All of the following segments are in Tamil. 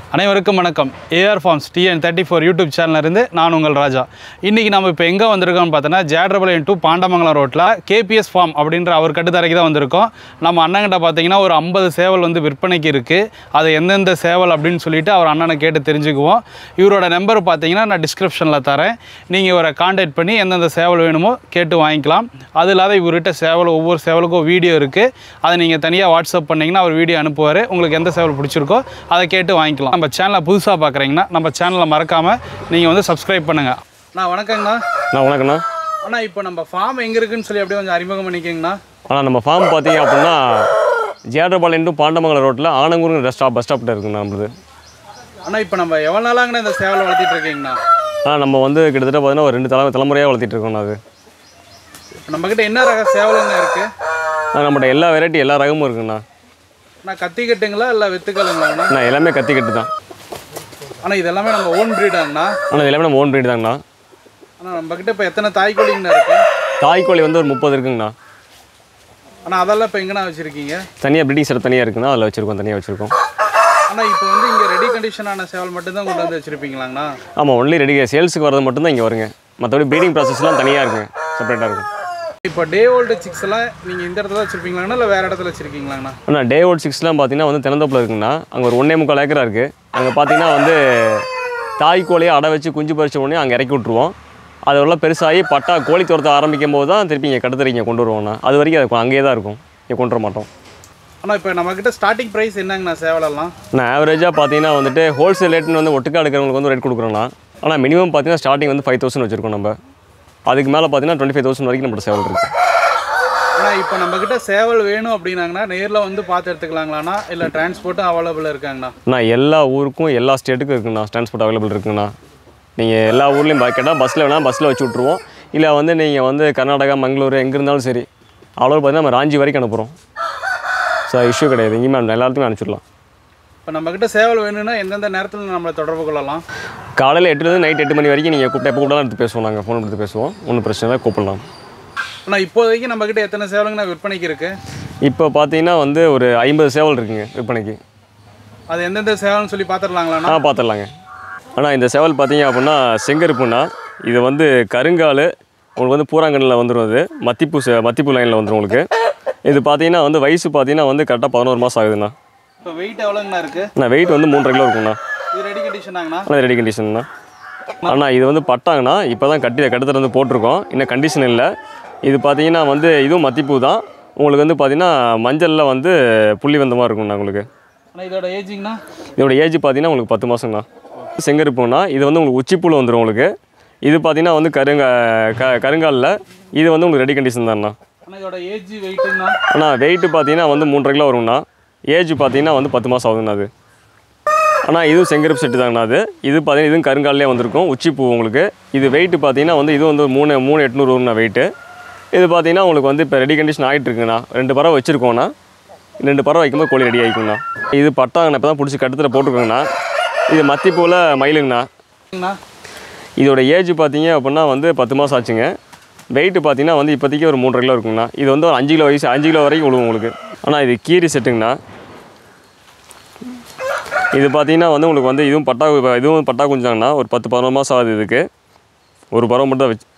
அனைவருக்கும் வணக்கம் AR farms TN thirty four YouTube சேனல்லேருந்து நான் உங்கள் ராஜா இன்றைக்கி நம்ம இப்போ எங்கே வந்திருக்கோம்னு பார்த்தோன்னா ஜேட்ரபலைன் டு பாண்டமங்கலம் ரோட்டில் கேபிஎஸ் ஃபார்ம் அப்படின்ற அவர் கட்டுத்தரைக்கு தான் வந்திருக்கோம் நம்ம அண்ணன்கிட்ட பார்த்தீங்கன்னா ஒரு ஐம்பது சேவல் வந்து விற்பனைக்கு இருக்குது அது எந்தெந்த சேவல் அப்படின்னு சொல்லிட்டு அவர் அண்ணனை கேட்டு தெரிஞ்சுக்குவோம் இவரோட நம்பர் பார்த்தீங்கன்னா நான் டிஸ்கிரிப்ஷனில் தரேன் நீங்கள் இவரை காண்டாக்ட் பண்ணி எந்தெந்த சேவல் வேணுமோ கேட்டு வாங்கிக்கலாம் அது இல்லாத இவர்கிட்ட சேவல் ஒவ்வொரு சேவலுக்கும் வீடியோ இருக்குது அதை நீங்கள் தனியாக வாட்ஸ்அப் பண்ணிங்கன்னா அவர் வீடியோ அனுப்புவார் உங்களுக்கு எந்த சேவல் பிடிச்சிருக்கோ அதை கேட்டு வாங்கிக்கலாம் நம்ம சேனலை புதுசாக பார்க்குறீங்கன்னா நம்ம சேனலை மறக்காமல் நீங்கள் வந்து சப்ஸ்கிரைப் பண்ணுங்கள் நான் வணக்கங்கண்ணா அண்ணா வணக்கண்ணா அண்ணா இப்போ நம்ம ஃபார்ம் எங்கே இருக்குன்னு சொல்லி அப்படியே கொஞ்சம் அறிமுகம் பண்ணிக்கிங்கண்ணா ஆனால் நம்ம ஃபார்ம் பார்த்தீங்க அப்படின்னா ஜேட்ரபாளையம் டு பாண்டமங்கலம் ரோட்டில் ஆனங்கூர் ரெஸ்ட் ஸ்டாப் பஸ் ஸ்டாப்கிட்ட இருக்குண்ணா நம்மளுது அண்ணா இப்போ நம்ம எவ்வளோ நாளாங்கண்ணா இந்த சேவலை வளர்த்திட்டு இருக்கீங்கண்ணா ஆனால் நம்ம வந்து கிட்டத்தட்ட பார்த்தீங்கன்னா ஒரு ரெண்டு தலை தலைமுறையாக வளர்த்திட்டு இருக்கோம்ண்ணா அது இப்போ நம்மக்கிட்ட என்ன ரக சேவலுங்க இருக்குது ஆனால் நம்மகிட்ட எல்லா வெரைட்டி எல்லா ரகமும் இருக்குண்ணா அண்ணா கத்திக்கட்டுங்களா இல்லை வித்துக்கலுங்களாங்கண்ணா நான் எல்லாமே கத்திக்கிட்டு தான் அண்ணா இது எல்லாமே நம்ம ஓன் ப்ரீடாங்கண்ணா ஆனால் இது எல்லாமே நம்ம ஓன் breed தாங்கண்ணா அண்ணா நம்மக்கிட்ட இப்போ எத்தனை தாய்க்கோழிங்கண்ணா இருக்குது தாய்க்கோழி வந்து ஒரு முப்பது இருக்குங்கண்ணா அண்ணா அதெல்லாம் இப்போ எங்கண்ணா வச்சுருக்கீங்க தனியாக ப்ரீடிங் செட் தனியாக இருக்குண்ணா அதில் வச்சுருக்கோம் தனியாக வச்சுருக்கோம் அண்ணா இப்போ வந்து இங்கே ரெடி கண்டிஷனான சேவல் மட்டும்தான் கொண்டு வந்து வச்சுருப்பீங்களாங்கண்ணா ஆமாம் ஒன்லி ரெடி சேல்ஸுக்கு வரது மட்டும்தான் இங்கே வருங்க மற்றபடி ப்ரீடிங் ப்ராசஸ்லாம் தனியாக இருக்குங்க செப்பரேட்டாக இருக்கும் இப்போ டே ஓல்டு சிக்ஸ் எல்லாம் நீங்கள் இந்த இடத்துல வச்சுருப்பீங்களாங்கண்ணா இல்லை வேறு இடத்துல வச்சுருக்கீங்களாங்கண்ணா ஆனால் டே ஓட் சிக்ஸ்லாம் பார்த்தீங்கன்னா வந்து தென்னந்தோப்பில் இருக்குங்கண்ணா அங்கே ஒரு ஒன்றே முக்கால் ஏக்கரா இருக்குது அங்கே பார்த்தீங்கன்னா வந்து தாய்க்கோழியை அடை வச்சு குஞ்சு பறிச்ச உடனே அங்கே இறக்கி விட்ருவோம் அது உள்ள பெருசாகி பட்டா கோழி துரத்த ஆரம்பிக்கும் போது தான் திருப்பி இங்கே கடத்தறி இங்கே கொண்டு வருவோம்ண்ணா அது வரைக்கும் அது அங்கேயே தான் இருக்கும் இங்கே கொண்டு வர மாட்டோம் அண்ணா இப்போ நம்மக்கிட்ட ஸ்டார்டிங் ப்ரைஸ் என்னங்கண்ணா சேவலெல்லாம் நான் ஆவரேஜாக பார்த்தீங்கன்னா வந்துட்டு ஹோல்சேல் ரேட்னு வந்து ஒட்டுக்கா எடுக்கிறவங்களுக்கு வந்து ரேட் கொடுக்குறோண்ணா ஆனால் மினிமம் பார்த்தீங்கன்னா ஸ்டார்டிங் வந்து ஃபைவ் தௌசண்ட் வச்சுருக்கோம் நம்ம அதுக்கு மேலே பார்த்தீங்கன்னா டுவெண்ட்டி ஃபைவ் தௌசண்ட் வரைக்கும் நம்மளோட சேவல் இருக்குது அண்ணா இப்போ நம்மக்கிட்ட சேவல் வேணும் அப்படின்னாங்கண்ணா நேரில் வந்து பார்த்து எடுத்துக்கலாங்களாண்ணா இல்லை டிரான்ஸ்போர்ட்டும் அவைலபிள் இருக்காங்கண்ணா நான் எல்லா ஊருக்கும் எல்லா ஸ்டேட்டுக்கும் இருக்குண்ணா டிரான்ஸ்போர்ட் அவைலபிள் இருக்குண்ணா நீங்கள் எல்லா ஊர்லேயும் கேட்டால் பஸ்ஸில் வேணால் பஸ்ஸில் வச்சு விட்ருவோம் இல்லை வந்து நீங்கள் வந்து கர்நாடகா மங்களூர் எங்கே இருந்தாலும் சரி அவ்வளோ பார்த்தீங்கன்னா நம்ம ராஞ்சி வரைக்கும் அனுப்புகிறோம் ஸோ இஷ்யூ கிடையாது எங்கேயுமே அனு- எல்லாத்துக்குமே அனுப்பிச்சிடலாம் இப்போ நம்மக்கிட்ட சேவல் வேணும்னா எந்தெந்த நேரத்தில் நம்மளை தொடர்பு கொள்ளலாம் காலையில் எட்டுலேருந்து நைட் எட்டு மணி வரைக்கும் நீங்கள் கூப்பிட்டு எப்போ கூப்பிட்டாலும் எடுத்து பேசுவோம் நாங்கள் ஃபோன் எடுத்து பேசுவோம் ஒன்றும் பிரச்சனை இல்லை கூப்பிடலாம் அண்ணா இப்போதைக்கு நம்மக்கிட்ட எத்தனை சேவலுங்கண்ணா விற்பனைக்கு இருக்குது இப்போ பார்த்தீங்கன்னா வந்து ஒரு ஐம்பது சேவல் இருக்குங்க விற்பனைக்கு அது எந்தெந்த சேவல்னு சொல்லி பார்த்துடலாங்களாண்ணா ஆ பார்த்துடலாங்க ஆனால் இந்த சேவல் பார்த்தீங்க அப்படின்னா செங்கருப்புண்ணா இது வந்து கருங்கால் உங்களுக்கு வந்து பூராங்கண்ணில் வந்துடும் அது மத்திப்பூ சே- மத்திப்பூ லைனில் வந்துடும் உங்களுக்கு இது பார்த்தீங்கன்னா வந்து வயசு பார்த்தீங்கன்னா வந்து கரெக்டாக பதினோரு மாதம் ஆகுதுண்ணா இப்போ வெயிட் எவ்வளோங்கண்ணா இருக்குது நான் வெயிட் வந்து மூன்றரை கிலோ இருக்குண்ணா இது ரெடி கண்டிஷனாங்கண்ணா ஆனால் ரெடி கண்டிஷன்ண்ணா அண்ணா இது வந்து பட்டாங்கண்ணா இப்போ தான் கட்டி கட்டத்தில் வந்து போட்டிருக்கோம் இன்னும் கண்டிஷன் இல்லை இது பார்த்தீங்கன்னா வந்து இதுவும் மத்திப்பூ தான் உங்களுக்கு வந்து பார்த்தீங்கன்னா மஞ்சளில் வந்து புள்ளி வந்த மாதிரி இருக்கும்ண்ணா உங்களுக்கு அண்ணா இதோட ஏஜிங்ண்ணா இதோட ஏஜ் பார்த்தீங்கன்னா உங்களுக்கு பத்து மாதங்கண்ணா செங்கருப்புண்ணா இது வந்து உங்களுக்கு உச்சிப்பூல் வந்துடும் உங்களுக்கு இது பார்த்தீங்கன்னா வந்து கருங்க க கருங்காலில் இது வந்து உங்களுக்கு ரெடி கண்டிஷன் தான்ண்ணா அண்ணா இதோட ஏஜ் வெயிட்டுங்கண்ணா ஆனால் வெயிட்டு பார்த்தீங்கன்னா வந்து மூன்றரை கிலோ வரும்ண்ணா ஏஜ் பார்த்தீங்கன்னா வந்து பத்து மாதம் ஆகுதுண்ணா அது ஆனால் இதுவும் செங்கருப்பு செட்டு தாங்கண்ணா அது இது பார்த்தீங்கன்னா இதுவும் கருங்காலிலே வந்திருக்கும் உச்சிப்பூ உங்களுக்கு இது வெயிட்டு பார்த்தீங்கன்னா வந்து இது வந்து மூணு மூணு எட்நூறு வரும்ண்ணா வெயிட்டு இது பார்த்தீங்கன்னா உங்களுக்கு வந்து இப்போ ரெடி கண்டிஷன் ஆகிட்டு இருக்குண்ணா ரெண்டு பறவை வச்சுருக்கோண்ணா ரெண்டு பறவை வைக்கும்போது கோழி ரெடி ஆகிக்குங்கண்ணா இது பட்டாங்கண்ணா இப்போ தான் பிடிச்சி கட்டத்தில் போட்டிருக்கோங்கண்ணா இது மத்திப்பூவில் மயிலுங்கண்ணா அண்ணா இதோட ஏஜ் பார்த்தீங்க அப்படின்னா வந்து பத்து மாதம் ஆச்சுங்க வெயிட்டு பார்த்தீங்கன்னா வந்து இப்போதைக்கு ஒரு மூன்றரை கிலோ இருக்குங்கண்ணா இது வந்து ஒரு அஞ்சு கிலோ வயசு அஞ்சு கிலோ வரைக்கும் விழுவும் உங்களுக்கு ஆனால் இது கீரி செட்டுங்கண்ணா இது பார்த்தீங்கன்னா வந்து உங்களுக்கு வந்து இதுவும் பட்டா இதுவும் பட்டா குஞ்சாங்கண்ணா ஒரு பத்து பதினொரு மாதம் ஆகுது இதுக்கு ஒரு பறவை மட்டும் தான் வச்சு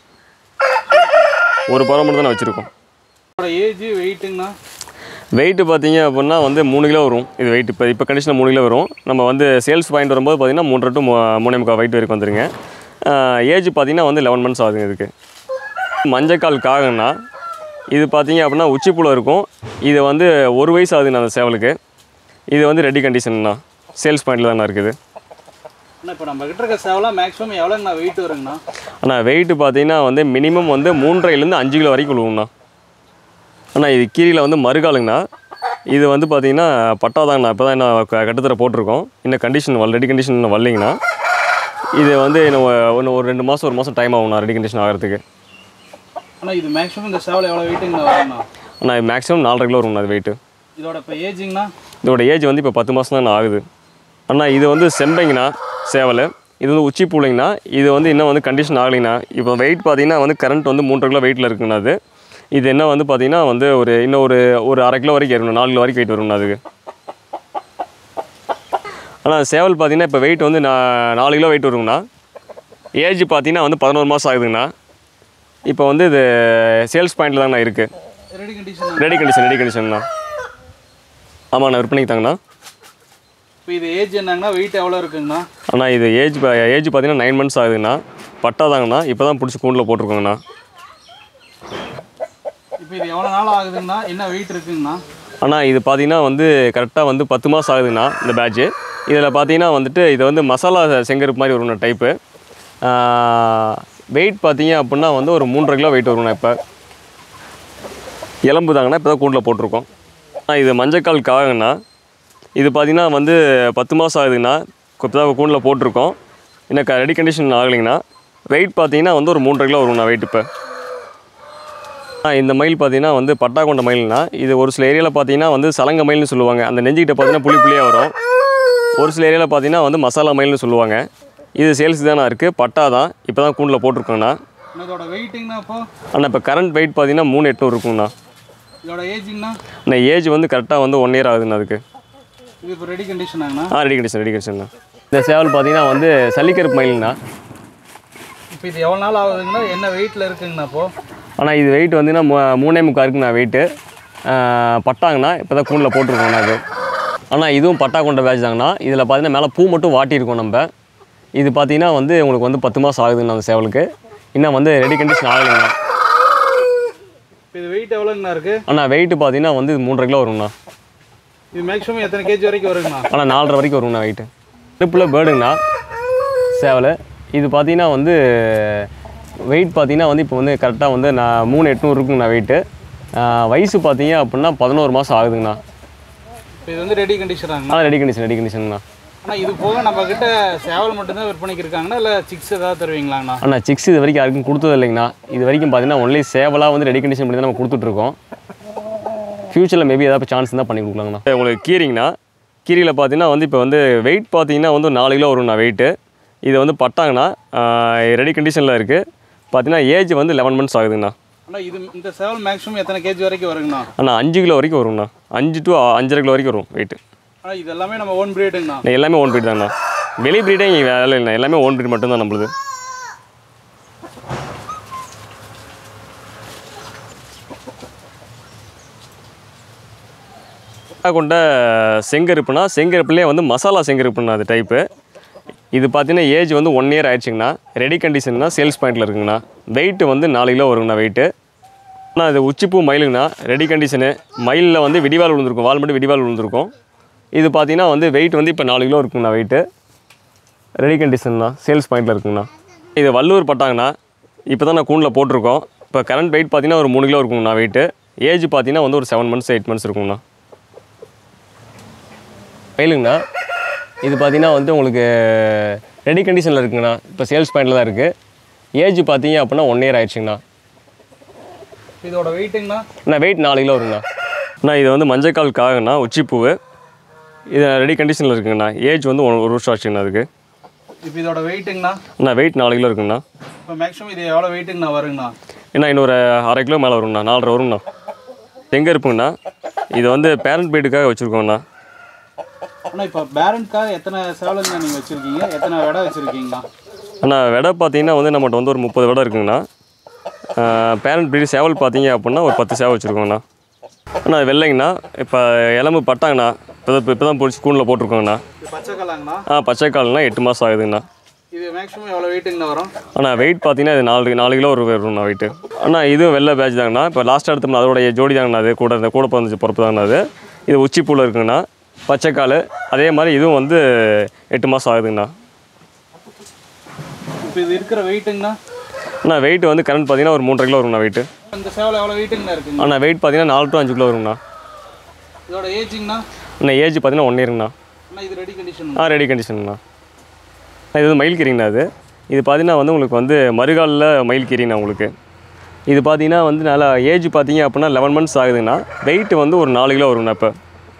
ஒரு பறவை மட்டும் தான் வச்சுருக்கோம் இதோட ஏஜ் வெயிட்டுங்கண்ணா வெயிட்டு பார்த்தீங்க அப்படின்னா வந்து மூணு கிலோ வரும் இது வெயிட் இப்போ இப்போ கண்டிஷனில் மூணு கிலோ வரும் நம்ம வந்து சேல்ஸ் பாயிண்ட் வரும்போது பார்த்தீங்கன்னா மூன்றரை டு மூ- மூணே முக்கால் வெயிட் வரைக்கும் வந்துருங்க ஏஜ் பார்த்தீங்கன்னா வந்து லெவன் மந்த்ஸ் ஆகுதுங்க இதுக்கு மஞ்சக்கால் காகன்னா இது பார்த்தீங்க அப்படின்னா உச்சிப்புல இருக்கும் இது வந்து ஒரு வயசு ஆகுதுண்ணா அந்த சேவலுக்கு இது வந்து ரெடி கண்டிஷன்ண்ணா சேல்ஸ் பாயிண்டில் தானே இருக்குது அண்ணா இப்போ நம்ம கிட்ட இருக்க சேவலாம் மேக்ஸிமம் எவ்வளோங்கண்ணா வெயிட் வருங்கண்ணா ஆனால் வெயிட்டு பார்த்தீங்கன்னா வந்து மினிமம் வந்து மூன்றரைலேருந்து அஞ்சு கிலோ வரைக்கும் விழுவுண்ணா அண்ணா இது கீரியில் வந்து மறுகாலுங்கண்ணா இது வந்து பார்த்தீங்கன்னா பட்டாதாங்கண்ணா இப்போ தான் என்ன கட்டுத்தர போட்டிருக்கோம் இன்னும் கண்டிஷன் வல் ரெடி கண்டிஷன் இன்னும் வரலைங்கண்ணா இது வந்து இன்னும் ஒன்று ஒரு ரெண்டு மாதம் ஒரு மாதம் டைம் ஆகும்ண்ணா ரெடி கண்டிஷன் ஆகிறதுக்கு அண்ணா இது மேக்ஸிமம் இந்த சேவல் எவ்வளோ வெயிட்டுங்கண்ணா வருங்கண்ணா ஆனால் இது மேக்ஸிமம் நாலரை கிலோ வரும்ண்ணா அது வெயிட்டு இதோட இப்போ ஏஜிங்கண்ணா இதோட ஏஜ் வந்து இப்போ பத்து மாதம் தான் ஆகுது அண்ணா இது வந்து செம்பைங்கண்ணா சேவல் இது வந்து உச்சி பூளைங்கண்ணா இது வந்து இன்னும் வந்து கண்டிஷன் ஆகலைங்கண்ணா இப்போ வெயிட் பார்த்தீங்கன்னா வந்து கரண்ட் வந்து மூன்றரை கிலோ வெயிட்டில் இருக்குங்கண்ணா அது இது என்ன வந்து பார்த்தீங்கன்னா வந்து ஒரு இன்னும் ஒரு ஒரு அரை கிலோ வரைக்கும் ஏறணும் நாலு கிலோ வரைக்கும் வெயிட் வரும்ண்ணா அதுக்கு ஆனால் சேவல் பார்த்தீங்கன்னா இப்போ வெயிட் வந்து நான் நாலு கிலோ வெயிட் வருங்கண்ணா ஏஜ் பார்த்தீங்கன்னா வந்து பதினோரு மாதம் ஆகுதுங்கண்ணா இப்போ வந்து இது சேல்ஸ் பாயிண்டில் தாங்கண்ணா இருக்குது ready condition ready condition ready கண்டிஷன்ண்ணா ஆமாண்ணா விற்பனைக்கு தாங்கண்ணா இப்போ இது ஏஜ் என்னங்கண்ணா வெயிட் எவ்வளோ இருக்குங்கண்ணா அண்ணா இது ஏஜ் ஏஜ் பார்த்தீங்கன்னா நைன் மந்த்ஸ் ஆகுதுண்ணா பட்டா தாங்கண்ணா இப்போ தான் பிடிச்சி கூண்டில் போட்டிருக்கோங்கண்ணா இப்போ இது எவ்வளோ நாள் ஆகுதுங்கண்ணா என்ன வெயிட் இருக்குங்கண்ணா அண்ணா இது பார்த்தீங்கன்னா வந்து கரெக்டாக வந்து பத்து மாதம் ஆகுதுண்ணா இந்த பேட்ச்சு இதில் பார்த்தீங்கன்னா வந்துட்டு இது வந்து மசாலா செங்கருப்பு மாதிரி வரும்ண்ணா டைப்பு வெயிட் பார்த்தீங்க அப்படின்னா வந்து ஒரு மூன்றரை கிலோ வெயிட் வரும்ண்ணா இப்போ எலும்பு தாங்கண்ணா இப்போ தான் கூண்டில் போட்டிருக்கோம் அண்ணா இது மஞ்சக்கால் காகண்ணா இது பார்த்தீங்கன்னா வந்து பத்து மாதம் ஆகுதுங்கண்ணா இப்போ தான் கூண்டில் போட்டிருக்கோம் இன்னும் ரெடி கண்டிஷன் ஆகலைங்கண்ணா வெயிட் பார்த்தீங்கன்னா வந்து ஒரு மூன்றரை கிலோ வரும்ண்ணா வெயிட் இப்போ ஆ இந்த மயில் பார்த்தீங்கன்னா வந்து பட்டாக்கொண்ட மயில்னா இது ஒரு சில ஏரியாவில் பார்த்தீங்கன்னா வந்து சலங்க மயில்னு சொல்லுவாங்க அந்த நெஞ்சுக்கிட்ட பார்த்தீங்கன்னா புளி புளியாக வரும் ஒரு சில ஏரியாவில் பார்த்தீங்கன்னா வந்து மசாலா மயில்னு சொல்லுவாங்க இது சேல்ஸ் தானே இருக்குது பட்டா தான் இப்போ தான் கூண்டில் போட்டிருக்கோங்கண்ணா இதோட வெயிட்டுங்கண்ணா இப்போ ஆனால் இப்போ கரண்ட் வெயிட் பார்த்தீங்கன்னா மூணு எட்நூறு இருக்குங்கண்ணா இதோட ஏஜுங்கண்ணா ஆனால் ஏஜ் வந்து கரெக்டாக வந்து ஒன் இயர் ஆகுதுண்ணா அதுக்கு இது இப்போ ரெடி கண்டிஷனாங்கண்ணா ஆ ரெடி கண்டிஷன் ரெடி கண்டிஷன்ண்ணா இந்த சேவல் பார்த்தீங்கன்னா வந்து சல்லிக்கருப்பு மயில்ண்ணா இப்போ இது எவ்வளோ நாள் ஆகுதுங்கண்ணா என்ன வெயிட்டில் இருக்குங்கண்ணா இப்போ ஆனால் இது வெயிட் வந்துன்னா மூ- மூணே முக்கா இருக்குண்ணா வெயிட்டு பட்டாங்கண்ணா இப்போ தான் கூண்டில் போட்டிருக்கோங்கண்ணா அது ஆனால் இதுவும் பட்டா கொண்ட பேட்ச் தாங்கண்ணா இதில் பார்த்தீங்கன்னா மேலே பூ மட்டும் வாட்டியிருக்கோம் நம்ம இது பார்த்தீங்கன்னா வந்து உங்களுக்கு வந்து பத்து மாதம் ஆகுதுங்கண்ணா அந்த சேவலுக்கு இன்னும் வந்து ரெடி கண்டிஷன் ஆகலைங்கண்ணா இப்போ இது வெயிட் எவ்வளோங்கண்ணா இருக்குது ஆனால் வெயிட்டு பார்த்தீங்கன்னா வந்து இது மூன்றரை கிலோ வருங்கண்ணா இது மேக்ஸிமம் எத்தனை கேஜி வரைக்கும் வருங்கண்ணா ஆனால் நாலரை வரைக்கும் வருங்கண்ணா வெயிட்டு ட்ரிப்பில் பேர்டுங்கண்ணா சேவல் இது பார்த்தீங்கன்னா வந்து வெயிட் பார்த்தீங்கன்னா வந்து இப்போ வந்து கரெக்டாக வந்து நான் மூணு எட்நூறு இருக்குங்கண்ணா வெயிட்டு வயசு பார்த்தீங்க அப்படின்னா பதினோரு மாதம் ஆகுதுங்கண்ணா இப்போ இது வந்து ரெடி கண்டிஷனாங்கண்ணா ஆனால் ரெடி கண்டிஷன் ரெடி கண்டிஷன்ண்ணா ஆனால் இது போக நம்ம கிட்ட சேவல் மட்டும்தான் விற்பனைக்கு இருக்காங்கண்ணா இல்லை சிக்ஸ் ஏதாவது தருவீங்களாங்கண்ணா அண்ணா சிக்ஸ் இது வரைக்கும் யாருக்கும் கொடுத்தது இல்லைங்கண்ணா இது வரைக்கும் பார்த்தீங்கன்னா ஒன்லி சேவலாக வந்து ரெடி கண்டிஷன் பண்ணி தான் நம்ம கொடுத்துட்ருக்கோம் ஃப்யூச்சரில் மேபி ஏதாவது சான்ஸ் இருந்தால் பண்ணி கொடுக்கலாங்கண்ணா உங்களுக்கு கீரிங்கண்ணா கீரியில் பார்த்தீங்கன்னா வந்து இப்போ வந்து வெயிட் பார்த்தீங்கன்னா வந்து ஒரு நாலு கிலோ வரும்ண்ணா வெயிட்டு இது வந்து பட்டாங்கண்ணா ரெடி கண்டிஷனில் இருக்குது பார்த்தீங்கன்னா ஏஜ் வந்து லெவன் மந்த்ஸ் ஆகுதுங்கண்ணா ஆனால் இது இந்த சேவல் மேக்ஸிமம் எத்தனை கேஜி வரைக்கும் வருங்கண்ணா அண்ணா அஞ்சு கிலோ வரைக்கும் வரும்ண்ணா அஞ்சு டு அஞ்சரை கிலோ வரைக்கும் வரும் வெயிட்டு ஆனால் இது எல்லாமே நம்ம ஓன் பிரீடுங்கண்ணா எல்லாமே ஓன் ப்ரீட் தாங்கண்ணா வெளி ப்ரீடே இங்கே வேலை இல்லைண்ணா எல்லாமே ஓன் ப்ரீட் மட்டும்தான் நம்மளுது கொண்ட செங்கருப்புனா செங்கருப்புலேயே வந்து மசாலா செங்கருப்புண்ணா அது டைப்பு இது பார்த்தீங்கன்னா ஏஜ் வந்து ஒன் இயர் ஆயிடுச்சுங்கண்ணா ரெடி கண்டிஷன்னா சேல்ஸ் பாயிண்டில் இருக்குங்கண்ணா வெயிட் வந்து நாலு கிலோ வருங்கண்ணா வெயிட்டு ஆனால் இது உச்சிப்பூ மயிலுங்கண்ணா ரெடி கண்டிஷனு மயிலில் வந்து விடிவால் விழுந்திருக்கும் வால் மட்டும் விடிவால் விழுந்திருக்கும் இது பார்த்தீங்கன்னா வந்து வெயிட் வந்து இப்போ நாலு கிலோ இருக்குங்கண்ணா வெயிட்டு ரெடி கண்டிஷன்ண்ணா சேல்ஸ் பாயிண்டில் இருக்குங்கண்ணா இது வள்ளூர் பட்டாங்கண்ணா இப்போ தான் நான் கூண்டில் போட்டிருக்கோம் இப்போ கரண்ட் வெயிட் பார்த்தீங்கன்னா ஒரு மூணு கிலோ இருக்குங்கண்ணா வெயிட்டு ஏஜ் பார்த்தீங்கன்னா வந்து ஒரு செவன் மந்த்ஸ் எயிட் மந்த்ஸ் இருக்குங்கண்ணா மயிலுங்கண்ணா இது பார்த்தீங்கன்னா வந்து உங்களுக்கு ரெடி கண்டிஷனில் இருக்குங்கண்ணா இப்போ சேல்ஸ் பாயிண்டில் தான் இருக்குது ஏஜ் பார்த்தீங்க அப்படின்னா ஒன் இயர் ஆயிடுச்சுங்கண்ணா இதோட வெயிட்டுங்கண்ணா அண்ணா வெயிட் நாலு கிலோ வருங்கண்ணா அண்ணா இது வந்து மஞ்சக்கால் காகண்ணா உச்சிப்பூவு இது ரெடி கண்டிஷனில் இருக்குங்கண்ணா ஏஜ் வந்து ஒரு ஒரு வருஷம் ஆச்சுங்கண்ணா அதுக்கு இப்போ இதோட வெயிட்டுங்கண்ணா அண்ணா வெயிட் நாலு கிலோ இருக்குங்கண்ணா இப்போ மேக்ஸிமம் இது எவ்வளோ வெயிட்டுங்கண்ணா வருங்கண்ணா ஏன்னா இன்னொரு அரை கிலோ மேலே வருங்கண்ணா நாலரை வருங்கண்ணா எங்கே இருப்புங்கண்ணா இது வந்து பேரண்ட் பீடுக்காக வச்சுருக்கோங்கண்ணா ஆனால் இப்போ பேரண்ட்காக எத்தனை சேவலுங்கண்ணா நீங்கள் வச்சுருக்கீங்க எத்தனை விடை வச்சுருக்கீங்கண்ணா அண்ணா விடை பார்த்தீங்கன்னா வந்து நம்மகிட்ட வந்து ஒரு முப்பது விடை இருக்குங்கண்ணா பேரண்ட் பீடு சேவல் பார்த்தீங்க அப்படின்னா ஒரு பத்து சேவல் வச்சுருக்கோங்கண்ணா அண்ணா அது வெள்ளைங்கண்ணா இப்போ எலும்பு பட்டாங்கண்ணா இப்போ இப்போ தான் பிடிச்சி ஸ்கூலில் போட்டிருக்கோங்கண்ணா இது பச்சை கலாங்கண்ணா ஆ பச்சை கால்னா எட்டு மாதம் ஆகுதுங்கண்ணா இது மேக்ஸிமம் எவ்வளோ வெயிட்டுங்கண்ணா வரும் அண்ணா வெயிட் பார்த்தீங்கன்னா இது நாலு நாலு கிலோ ஒரு வரும்ண்ணா வெயிட்டு அண்ணா இதுவும் வெள்ளை பேட்ச் தாங்கண்ணா இப்போ லாஸ்ட்டாக எடுத்தோம்னா அதோடைய ஜோடி தாங்கண்ணா அது கூட இந்த கூட பிறந்துச்சு பொறுப்பு தாங்கண்ணா அது இது உச்சிப்பூவில் இருக்குங்கண்ணா பச்சைக்கால் அதே மாதிரி இதுவும் வந்து எட்டு மாதம் ஆகுதுங்கண்ணா இப்போ இது இருக்கிற வெயிட்டுங்கண்ணா அண்ணா வெயிட் வந்து கரண்ட் பார்த்தீங்கன்னா ஒரு மூன்றரை கிலோ வருங்கண்ணா வெயிட்டு இந்த சேவல் எவ்வளோ வெயிட்டுங்கண்ணா இருக்குங்க அண்ணா வெயிட் பார்த்தீங்கன்னா நாலு டு அஞ்சு கிலோ வருங்கண்ணா இதோட ஏஜிங்கண்ணா அண்ணா ஏஜ் பார்த்தீங்கன்னா ஒன் இயருங்கண்ணா அண்ணா இது ரெடி கண்டிஷன் ஆ ரெடி கண்டிஷனுங்கண்ணா அண்ணா, இது வந்து மயில் கீரிங்கண்ணா அது இது பார்த்தீங்கன்னா வந்து உங்களுக்கு வந்து மறுகாலில் மயில் கீரிங்கண்ணா உங்களுக்கு இது பார்த்தீங்கன்னா வந்து நல்லா ஏஜ் பார்த்தீங்க அப்படின்னா லெவன் மந்த்ஸ் ஆகுதுங்கண்ணா வெயிட் வந்து ஒரு நாலு கிலோ வருங்கண்ணா இப்போ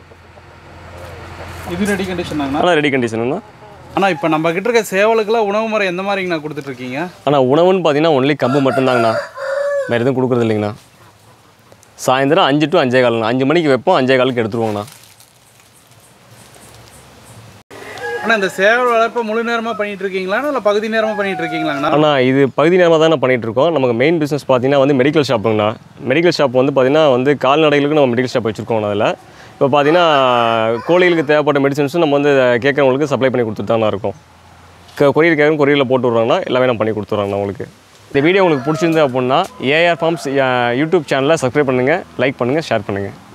இது ரெடி கண்டிஷனாங்கண்ணா ஆனால் ரெடி கண்டிஷனுங்கண்ணா அண்ணா இப்போ நம்ம கிட்ட இருக்க சேவலுக்குலாம் உணவு முறை எந்த மாதிரிங்கண்ணா கொடுத்துட்ருக்கீங்க ஆனால் உணவுன்னு பார்த்தீங்கன்னா ஒன்லி கம்பு மட்டும்தாங்கண்ணா வேறு எதுவும் கொடுக்குறது இல்லைங்கண்ணா சாயந்தரம் அஞ்சு டு அஞ்சே காலுங்கண்ணா அஞ்சு மணிக்கு வைப்போம் அஞ்சே காலுக்கு எடுத்துருவோங்கண்ணா ஆனால் இந்த சேவல் வளர்ப்பை முழு நேரமாக பண்ணிட்டு இருக்கீங்களாண்ணா இல்லை பகுதி நேரமாக பண்ணிட்டு இருக்கீங்களாங்கண்ணா ஆனால் இது பகுதி நேரமாக தான் பண்ணிகிட்டு இருக்கோம் நமக்கு மெயின் பிஸ்னஸ் பார்த்தீங்கன்னா வந்து மெடிக்கல் ஷாப்புங்கண்ணா மெடிக்கல் ஷாப் வந்து பார்த்தீங்கன்னா வந்து கால்நடைகளுக்கு நம்ம மெடிக்கல் ஷாப் வச்சுருக்கோம் அதில் இப்போ பார்த்தீங்கன்னா கோழிகளுக்கு தேவைப்பட்ட மெடிசன்ஸும் நம்ம வந்து கேட்குறவங்களுக்கு சப்ளை பண்ணி கொடுத்துட்டு தான் இருக்கோம் கொரியர் கேட்குறோம் கொரியரில் போட்டு விட்றாங்கன்னா எல்லாமே நம்ம பண்ணி கொடுத்துட்றாங்கண்ணா உங்களுக்கு இந்த வீடியோ உங்களுக்கு பிடிச்சிருந்து அப்படின்னா ஏஆர் ஃபார்ம்ஸ் யூடியூப் சேனலை சப்ஸ்கிரைப் பண்ணுங்கள் லைக் பண்ணுங்கள் ஷேர் பண்ணுங்கள்